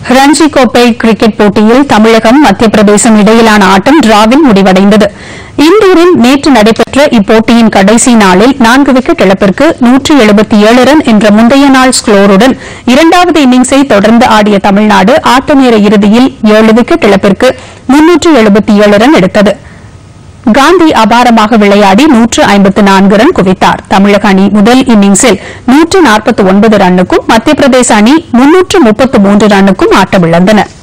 ரஞ்சி கோப்பை கிரிக்கெட் போட்டியில் தமிழகம் மத்திய பிரதேசம் இடையிலான ஆட்டம் டிராவில் முடிவடைந்தது இந்தூரில் நேற்று நடைபெற்ற இப்போட்டியின் கடைசி நாளில் நான்கு விக்கெட் இழப்பிற்கு நூற்று எழுபத்தி ஏழு ரன் என்ற முந்தைய நாள் ஸ்கோருடன் இரண்டாவது இன்னிங்ஸை தொடர்ந்து ஆடிய தமிழ்நாடு ஆட்ட நேர இறுதியில் ஏழு விக்கெட் இழப்பிற்கு முன்னூற்று எழுபத்தி ஏழு ரன் எடுத்தது காந்தி அபாரமாக விளையாடி நூற்று ஐம்பத்து நான்கு ரன் குவித்தார் தமிழக அணி முதல் இன்னிங்ஸில் நூற்று நாற்பத்தி ஒன்பது ரன்னுக்கும் மத்திய பிரதேச அணி முன்னூற்று முப்பத்து மூன்று ரன்னுக்கும் ஆட்டமிழந்தனா்